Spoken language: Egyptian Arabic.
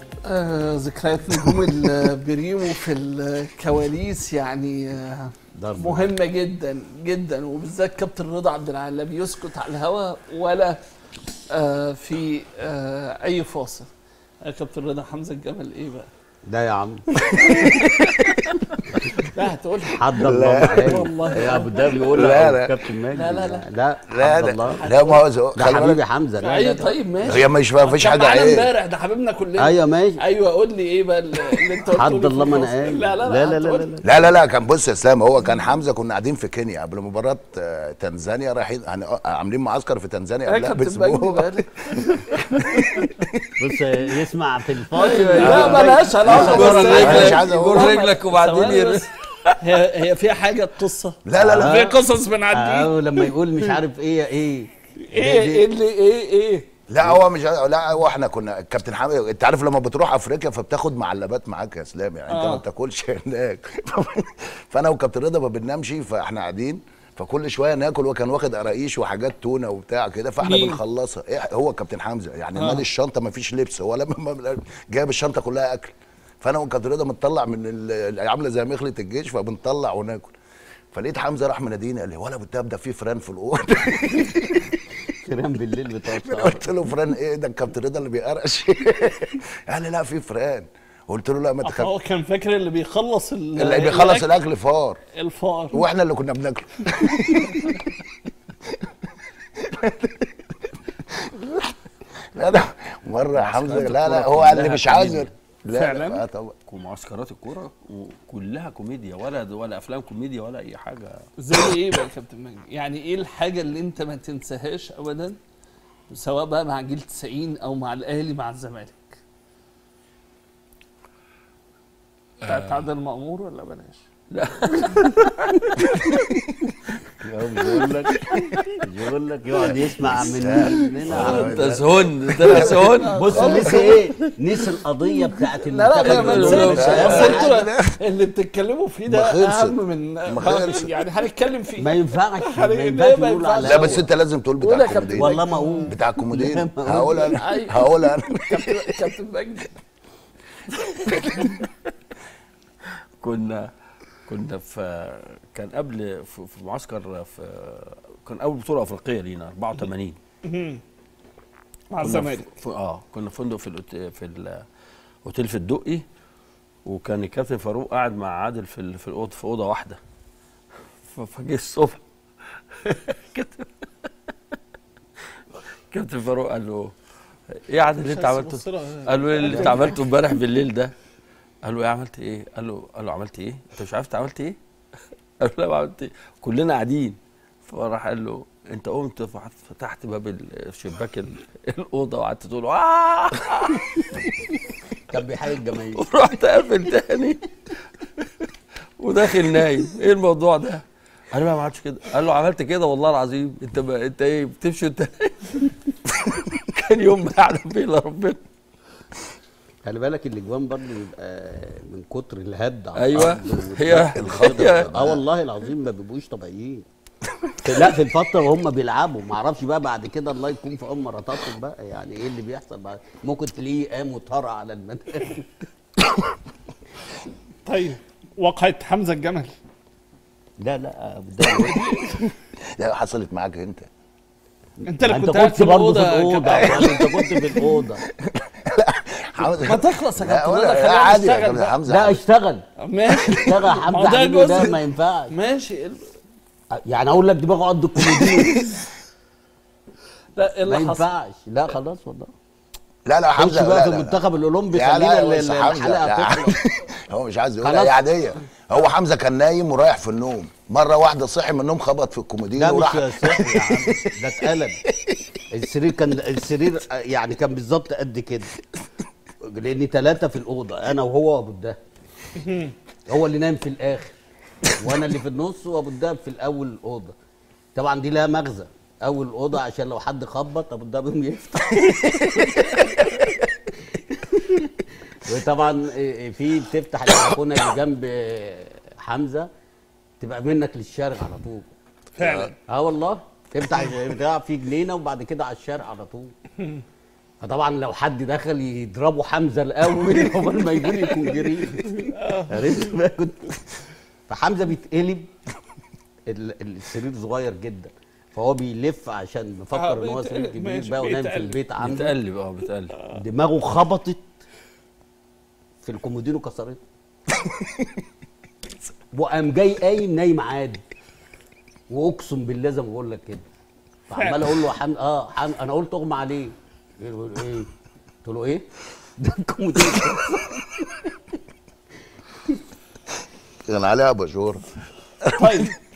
آه ذكريات نجوم البريمو في الكواليس يعني آه ضرب مهمة جدا جدا وبالذات كابتن رضا عبد العال لا بيسكت على الهوا ولا آه في آه أي فاصل يا كابتن رضا حمزة الجمل إيه بقى؟ ده يا عم لا هتقولها حد الله معاك والله. يا ابو ده بيقول لا، لك لا. كابتن ماجد لا، لا، لا. لا لا حد لا الله لا ما هو ده خلي بالك حبيبي حمزه لا أيوة لا لا. طيب ماشي هي مش ما فيش كان حاجه معانا عيب امبارح ده حبيبنا كلنا ايوه ماشي ايوه قول لي ايه بقى اللي انت قلته حد لي في الله ما انا الفاصل. قايل لا لا لا لا لا, هتقول- لا, لا. لا لا لا كان بص يا اسلام هو كان حمزه كنا قاعدين في كينيا قبل مباراه آه، تنزانيا رايحين هن- عاملين معسكر في تنزانيا يا قبلها كابتن مجدي باسبوع بقى بص يسمع في الفاصل لا بلاش علاقه جر بس رجلك. مش عايز أقول. جر رجلك وبعدين ثواني ير- بس. هي هي فيها حاجه قصه لا لا لا في قصص بنعدي اه لما يقول مش عارف ايه ايه ايه ايه اللي ايه ايه لا هو مش لا هو احنا كنا كابتن حامد انت عارف لما بتروح افريقيا فبتاخد معلبات معاك يا اسلام يعني انت آه. ما بتاكلش هناك فانا وكابتن رضا ما بننامش فاحنا قاعدين فكل شويه ناكل وكان واخد قراقيش وحاجات تونه وبتاع كده فاحنا مين؟ بنخلصها إيه هو كابتن حمزه يعني آه. مال الشنطه ما فيش لبس هو لما جايب الشنطه كلها اكل فانا وكابتن رضا بنطلع من ال- عامله زي مخله الجيش فبنطلع وناكل فلقيت حمزه راح مناديني قال لي ولا بتاب ده في فران في الاوضه كلام بالليل بتاع انا قلت له فران ايه ده الكابتن رضا اللي بيقرش قال لي لا في فران قلت له لا ما تخاف هو كان فاكر اللي بيخلص ال- اللي بيخلص الأكل- الاكل فار الفار واحنا اللي كنا بناكله لا ده مره حمزه لا لا هو قال لي مش عايز لا لا فعلاً؟ آه طبعا معسكرات الكوره وكلها كوميديا ولا ولا افلام كوميديا ولا اي حاجه زي ايه بقى يا كابتن مجدي يعني ايه الحاجه اللي انت ما تنساهاش ابدا سواء بقى مع جيل 90 او مع الاهلي مع الزمالك بتاعت عادل مأمور ولا بلاش بيقول لك بيقول لك يقعد يسمع مننا انت سهن انت سهن بص نسي ايه نسي القضيه بتاعت لا لا لا ما المنتخب نسيتش لا، اصل لا، انتوا اللي بتتكلموا فيه ده ما خلصت. اهم من ما خلصت. يعني هنتكلم فيه ما ينفعش ما ليه ينفعش ما نقول على ينفعش؟ لا بس انت لازم تقول قول يا بتاع كابتن. الكوميديين والله ما اقول بتاع الكوميديين لا، ما هقول انا أيوة. هقول انا كابتن كابتن مجدي كنا كنا في كان قبل في في معسكر في كان اول بطوله افريقيه لينا 84 مع كنا الزمالك في اه كنا في فندق في الأوت- في الاوتيل في الدقي وكان الكابتن فاروق قاعد مع عادل في ال- في الاوضه في اوضه واحده ف- فجه الصبح كابتن- كابتن فاروق قال له ايه يا عادل اللي انت عملته بص لها. قال له ايه اللي انت عملته امبارح بالليل ده قال له ايه عملت ايه قال له قال له عملت ايه انت مش عارف انت عملت ايه قال له لا ما عملت ايه كلنا قاعدين فراح قال له انت قمت فتحت باب الشباك ال- الاوضه وقعدت تقول اه كان بيحيي الجماهير ورحت قافل تاني وداخل نايم ايه الموضوع ده قال له لا ما عملتش كده قال له عملت كده والله العظيم انت ما انت ايه بتمشي انت كان يوم ما يعلم بيه الا ربنا خلي بالك الاجوان برضه بيبقى من كتر الهد على أيوة. الأرض والضغط هي- والخضر. هي- اه والله العظيم ما بيبقوش طبيعيين لا في الفتره وهم بيلعبوا ما اعرفش بقى بعد كده الله يكون في عون مراتاتهم بقى يعني ايه اللي بيحصل بعد ممكن تلاقيه قام وطرى على المدى طيب وقعت حمزه الجمل لا لا أبو داود. لا حصلت معاك انت انت اللي انت كنت قاعد كنت في برضه في الاوضه يا الاوضه كابتن. انت كنت في الاوضه حمزه ما تخلص يا لا كابتن ولا- رضا، لا خلينا عادي يا نشتغل كابتن بقى. حمزه لا اشتغل ماشي اشتغل ما حمزه هو ده حبيبي ده جزء. ما ينفعش ماشي يعني اقول لك دماغه قد الكوميديين لا ايه ما اللي حصل ينفعش لا خلاص والله لا لا خش حمزه بقى لا في لا لا. المنتخب الاولمبي لا خلينا لا ال- بس ال- حمزه الحلقه لا. تخلص هو مش عايز يقول خلاص. هي عاديه هو حمزه كان نايم ورايح في النوم مره واحده صحي من النوم خبط في الكومودين ده مش وراح صحي يا عم ده اتقلب السرير كان السرير يعني كان بالظبط قد كده لان ثلاثه في الاوضه انا وهو وابو الدهب هو اللي نايم في الاخر وانا اللي في النص وابو الدهب في الاول الاوضه طبعا دي لها مغزى اول الاوضه عشان لو حد خبط ابو الدهب يقوم يفتح وطبعا في بتفتح البلكونه اللي جنب حمزه تبقى منك للشارع على طول فعلا اه والله تفتح بتاع في جنينه وبعد كده على الشارع على طول فطبعا لو حد دخل يضربوا حمزه الاول قبل ما يقول يكون جريء عرفت بقى كنت فحمزه بيتقلب ال- السرير صغير جدا فهو بيلف عشان آه، مفكر ان هو سرير بيتقلب، كبير ماشي، بقى ونايم في بيتقلب. البيت عنده بتقلب اه بتقلب دماغه خبطت في الكومودينو كسرته وقام جاي قايم نايم عادي واقسم بالله زي ما بقول لك كده فعمال اقول له حم... اه حم... انا قلت اغمى عليه ايه بيقول ايه قلت له ايه ده الكومودينو كان عليها بشوره طيب